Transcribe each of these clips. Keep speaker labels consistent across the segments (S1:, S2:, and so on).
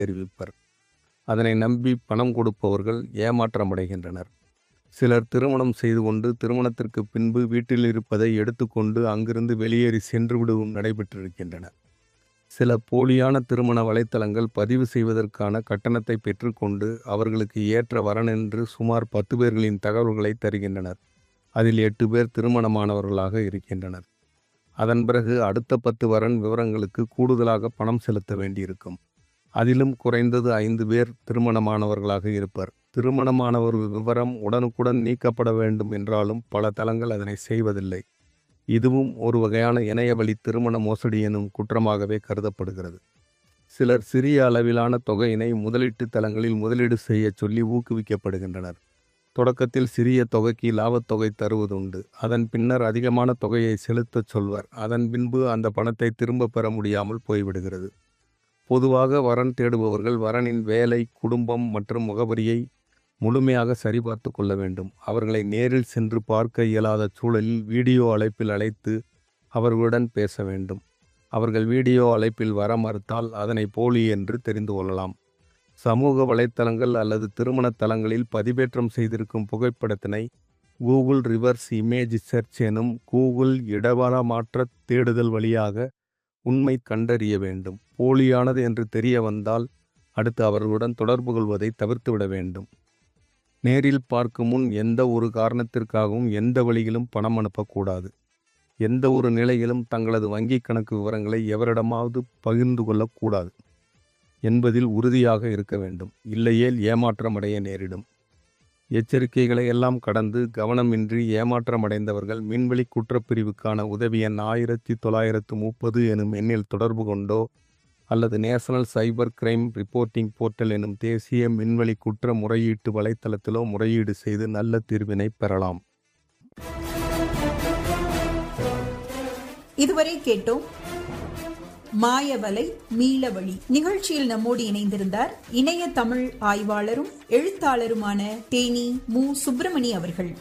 S1: தெரிவிப்பர் அதனை நம்பி பணம் கொடுப்பவர்கள் ஏமாற்றமடைகின்றனர் சிலர் திருமணம் செய்து கொண்டு திருமணத்திற்கு பின்பு வீட்டில் இருப்பதை எடுத்துக்கொண்டு அங்கிருந்து வெளியேறி சென்று விடுவும் நடைபெற்றிருக்கின்றன சில போலியான திருமண வலைத்தளங்கள் பதிவு செய்வதற்கான கட்டணத்தை பெற்றுக்கொண்டு அவர்களுக்கு ஏற்ற வரன் என்று சுமார் பத்து பேர்களின் தகவல்களை தருகின்றனர் அதில் எட்டு பேர் திருமணமானவர்களாக இருக்கின்றனர் அதன் பிறகு அடுத்த பத்து வரன் விவரங்களுக்கு கூடுதலாக பணம் செலுத்த வேண்டியிருக்கும் அதிலும் குறைந்தது ஐந்து பேர் திருமணமானவர்களாக இருப்பர் திருமணமானவர் விவரம் உடனுக்குடன் நீக்கப்பட வேண்டும் என்றாலும் பல தளங்கள் அதனை செய்வதில்லை இதுவும் ஒரு வகையான இணையவழி திருமண மோசடி எனும் குற்றமாகவே கருதப்படுகிறது சிலர் சிறிய அளவிலான தொகையினை முதலீட்டு தளங்களில் முதலீடு செய்ய சொல்லி ஊக்குவிக்கப்படுகின்றனர் தொடக்கத்தில் சிறிய தொகைக்கு லாபத்தொகை தருவதுண்டு அதன் பின்னர் அதிகமான தொகையை செலுத்தச் சொல்வர் அதன் பின்பு அந்த பணத்தை திரும்ப பெற முடியாமல் போய்விடுகிறது பொதுவாக வரன் தேடுபவர்கள் வரனின் வேலை குடும்பம் மற்றும் முகவரியை முழுமையாக சரிபார்த்து கொள்ள வேண்டும் அவர்களை நேரில் சென்று பார்க்க இயலாத சூழலில் வீடியோ அழைப்பில் அழைத்து அவர்களுடன் பேச வேண்டும் அவர்கள் வீடியோ அழைப்பில் வர மறுத்தால் அதனை போலி என்று தெரிந்து கொள்ளலாம் சமூக வலைத்தளங்கள் அல்லது திருமண தளங்களில் பதிவேற்றம் செய்திருக்கும் புகைப்படத்தினை கூகுள் ரிவர்ஸ் இமேஜ் சர்ச் எனும் கூகுள் இடவர மாற்ற தேடுதல் வழியாக உண்மை கண்டறிய வேண்டும் போலியானது என்று தெரிய வந்தால் அடுத்து அவர்களுடன் தொடர்பு கொள்வதை தவிர்த்துவிட வேண்டும் நேரில் பார்க்கும் முன் எந்த ஒரு காரணத்திற்காகவும் எந்த வழியிலும் பணம் அனுப்பக்கூடாது எந்த ஒரு நிலையிலும் தங்களது வங்கிக் கணக்கு விவரங்களை எவரிடமாவது பகிர்ந்து கொள்ளக்கூடாது என்பதில் உறுதியாக இருக்க வேண்டும் இல்லையேல் ஏமாற்றமடைய நேரிடும் எச்சரிக்கைகளை எல்லாம் கடந்து கவனமின்றி ஏமாற்றமடைந்தவர்கள் மின்வெளி குற்றப்பிரிவுக்கான உதவி எண் ஆயிரத்தி தொள்ளாயிரத்து முப்பது எனும் எண்ணில் தொடர்பு கொண்டோ அல்லது national cyber crime reporting portal எனும் தேசிய மின்வெளி குற்ற முறையீட்டு வலைத்தளத்திலோ முறையீடு செய்து நல்ல தீர்வினை பெறலாம்
S2: இதுவரை கேட்டோம் மாயவலை மீளவழி நிகழ்ச்சியில் நம்மோடு இணைந்திருந்தார் இணைய தமிழ் ஆய்வாளரும் எழுத்தாளருமான தேனி மு சுப்பிரமணி அவர்கள்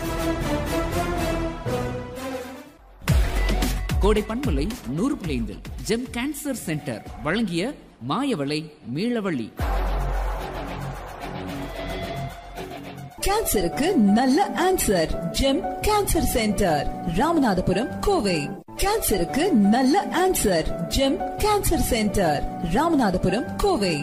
S3: கோடை பண்பலை நூறு பிளைந்தில் ஜெம் கேன்சர் சென்டர் வழங்கிய மாயவளை மீளவழி
S4: கேன்சருக்கு நல்ல answer GEM cancer centre Ramanathapuram Kovai கேன்சருக்கு நல்ல answer GEM cancer centre Ramanathapuram Kovai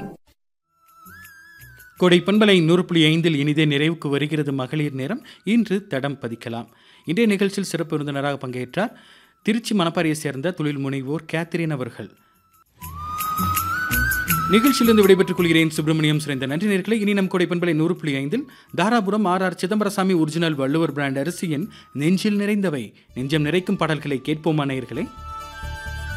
S5: கொடை பண்பலை நூறு புள்ளி ஐந்தில் இனிதே நிறைவுக்கு வருகிறது மகளிர் நேரம் இன்று தடம் பதிக்கலாம் இன்றைய நிகழ்ச்சியில் சிறப்பு விருந்தினராக பங்கேற்றார் திருச்சி மணப்பாறையை சேர்ந்த தொழில் முனைவோர் கேத்ரின் அவர்கள் நிகழ்ச்சியிலிருந்து விடைபெற்றுக் கொள்கிறேன் சுப்பிரமணியம் சுரேந்த நன்றி நேர்களை இனி நம் கொடை பண்பலை நூறு புள்ளி ஐந்தில் Dharapuram R R Chidambarasamy original Valluvar brand அரிசியின் நெஞ்சில் நிறைந்தவை நெஞ்சம் நிறைக்கும் பாடல்களை கேட்போமா நேயர்களே